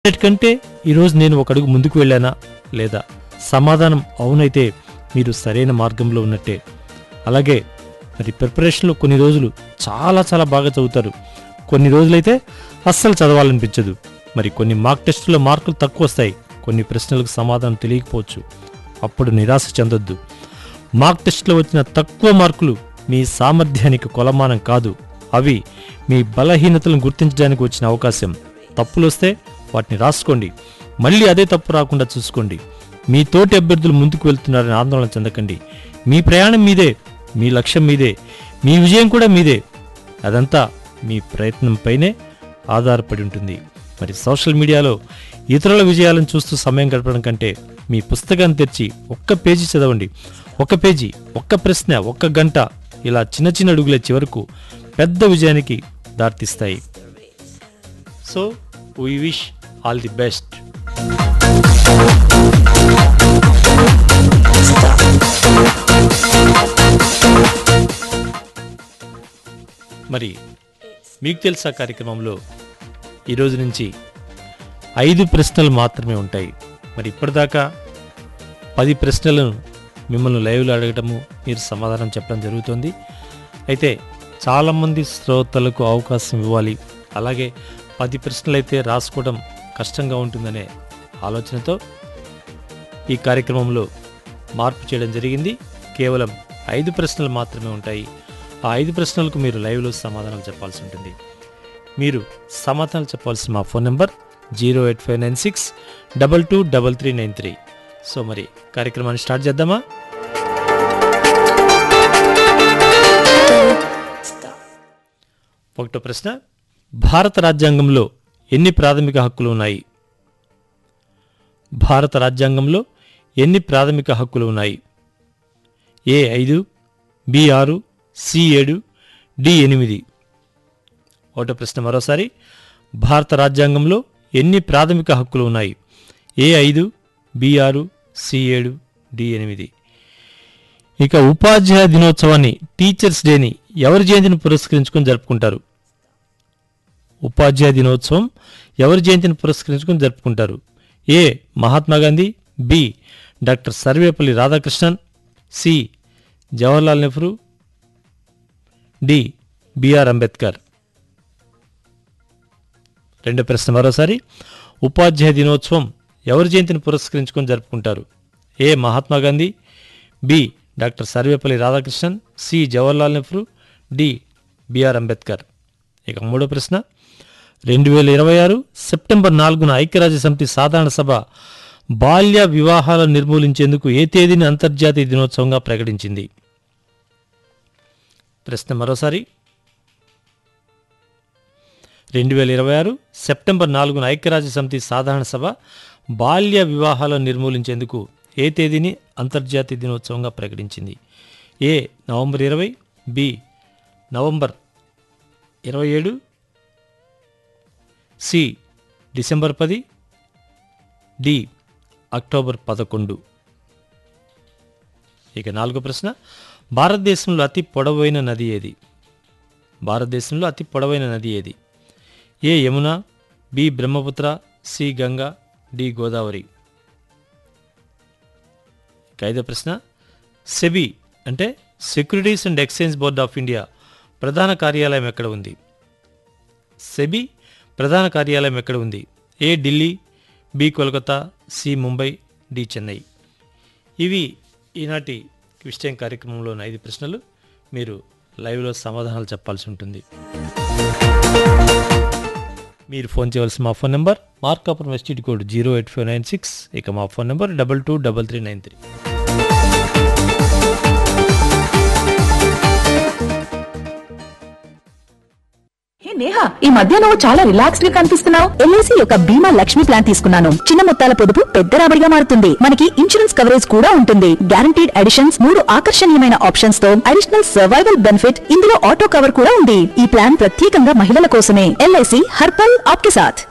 అన్నిటికంటే ఈరోజు నేను ఒక అడుగు ముందుకు వెళ్ళానా లేదా సమాధానం అవునైతే మీరు సరైన మార్గంలో ఉన్నట్టే అలాగే మరి ప్రిపరేషన్లో కొన్ని రోజులు చాలా చాలా బాగా చదువుతారు కొన్ని రోజులైతే అస్సలు చదవాలనిపించదు మరి కొన్ని మార్క్ టెస్టులో మార్కులు తక్కువ వస్తాయి కొన్ని ప్రశ్నలకు సమాధానం తెలియకపోవచ్చు అప్పుడు నిరాశ చెందొద్దు మార్క్ టెస్ట్లో వచ్చిన తక్కువ మార్కులు మీ సామర్థ్యానికి కొలమానం కాదు అవి మీ బలహీనతలను గుర్తించడానికి వచ్చిన అవకాశం తప్పులు వస్తే వాటిని రాసుకోండి మళ్ళీ అదే తప్పు రాకుండా చూసుకోండి మీ తోటి అభ్యర్థులు ముందుకు వెళ్తున్నారని ఆందోళన చెందకండి మీ ప్రయాణం మీదే మీ లక్ష్యం మీదే మీ విజయం కూడా మీదే అదంతా మీ ప్రయత్నంపైనే ఆధారపడి ఉంటుంది మరి సోషల్ మీడియాలో ఇతరుల విజయాలను చూస్తూ సమయం గడపడం కంటే మీ పుస్తకాన్ని తెరిచి ఒక్క పేజీ చదవండి ఒక పేజీ ఒక్క ప్రశ్న ఒక్క గంట ఇలా చిన్న చిన్న అడుగుల చివరకు పెద్ద విజయానికి దారితీస్తాయి so we wish all the best మరి మీకు తెలుసా కార్యక్రమంలో ఈరోజు నుంచి ఐదు ప్రశ్నలు మాత్రమే ఉంటాయి మరి ఇప్పటిదాకా పది ప్రశ్నలను మిమ్మల్ని లైవ్లో అడగటము మీరు సమాధానం చెప్పడం జరుగుతుంది అయితే చాలామంది శ్రోతలకు అవకాశం ఇవ్వాలి అలాగే పది ప్రశ్నలు అయితే రాసుకోవడం కష్టంగా ఉంటుందనే ఆలోచనతో ఈ కార్యక్రమంలో మార్పు చేయడం జరిగింది కేవలం ఐదు ప్రశ్నలు మాత్రమే ఉంటాయి ఆ ఐదు ప్రశ్నలకు మీరు లైవ్లో సమాధానం చెప్పాల్సి ఉంటుంది మీరు సమాధానం చెప్పాల్సిన మా phone number zero eight five nine six double two double three nine three so మరి కార్యక్రమాన్ని స్టార్ట్ చేద్దామా ఒకటో ప్రశ్న భారత రాజ్యాంగంలో ఎన్ని ప్రాథమిక హక్కులు ఉన్నాయి భారత రాజ్యాంగంలో ఎన్ని ప్రాథమిక హక్కులు ఉన్నాయి ఏ ఐదు బి ఆరు సి ఏడు డి ఎనిమిది ఒకటో ప్రశ్న మరోసారి భారత రాజ్యాంగంలో ఎన్ని ప్రాథమిక హక్కులు ఉన్నాయి ఏ ఐదు బి ఆరు సి ఏడు డి ఎనిమిది ఇక ఉపాధ్యాయ దినోత్సవాన్ని టీచర్స్ డేని ఎవరి జయంతిని పురస్కరించుకొని జరుపుకుంటారు ఉపాధ్యాయ దినోత్సవం ఎవరి జయంతిని పురస్కరించుకొని జరుపుకుంటారు A Mahatma Gandhi B doctor Sarvepalli Radhakrishnan C Jawaharlal Nehru D B R Ambedkar రెండో ప్రశ్న మరోసారి ఉపాధ్యాయ దినోత్సవం ఎవరి జయంతిని పురస్కరించుకొని జరుపుకుంటారు A Mahatma Gandhi B doctor Sarvepalli Radhakrishnan C Jawaharlal Nehru D B R Ambedkar ఇక మూడో ప్రశ్న రెండు వేల ఇరవై ఆరు సెప్టెంబర్ నాలుగున ఐక్యరాజ్య సమితి సాధారణ సభ బాల్య వివాహాలను నిర్మూలించేందుకు ఏ తేదీని అంతర్జాతీయ దినోత్సవంగా ప్రకటించింది ప్రశ్న మరోసారి రెండు వేల ఇరవై ఆరు సెప్టెంబర్ నాలుగున ఐక్యరాజ్య సమితి సాధారణ సభ బాల్య వివాహాలను నిర్మూలించేందుకు ఏ తేదీని అంతర్జాతీయ దినోత్సవంగా ప్రకటించింది ఏ నవంబర్ ఇరవై బి నవంబర్ ఇరవై ఏడు సి డిసెంబర్ పది డి అక్టోబర్ పదకొండు ఇక నాలుగో ప్రశ్న భారతదేశంలో అతి పొడవైన నది ఏది భారతదేశంలో అతి పొడవైన నది ఏది A Yamuna B Brahmaputra C Ganga D Godavari ఇక ఐదో ప్రశ్న సెబీ అంటే securities and exchange board of India ప్రధాన కార్యాలయం ఎక్కడ ఉంది సెబీ ప్రధాన కార్యాలయం ఎక్కడ ఉంది A Delhi B Kolkata C Mumbai D Chennai ఇవి ఈనాటి క్విస్టైన్ కార్యక్రమంలోని ఐదు ప్రశ్నలు మీరు లైవ్లో సమాధానాలు చెప్పాల్సి ఉంటుంది మీరు ఫోన్ చేయవలసిన మా phone number Markapuram STD code zero eight five nine six ఇక మా phone number double two double three nine three hey Neha ఈ మధ్య నువ్వు చాలా రిలాక్స్డ్ గా కనిపిస్తున్నావు ఎల్ఐసి యొక్క బీమా లక్ష్మి ప్లాన్ తీసుకున్నాను చిన్న మొత్తాల పొదుపు పెద్ద రాబడిగా మారుతుంది మనకి ఇన్సూరెన్స్ కవరేజ్ కూడా ఉంటుంది గ్యారంటీడ్ అడిషన్స్ మూడు ఆకర్షణీయమైన ఆప్షన్స్ తో అడిషనల్ సర్వైవల్ బెనిఫిట్ ఇందులో ఆటో కవర్ కూడా ఉంది ఈ ప్లాన్ ప్రత్యేకంగా మహిళల కోసమే ఎల్ఐసి హర్పల్ ఆప్కే సాథ్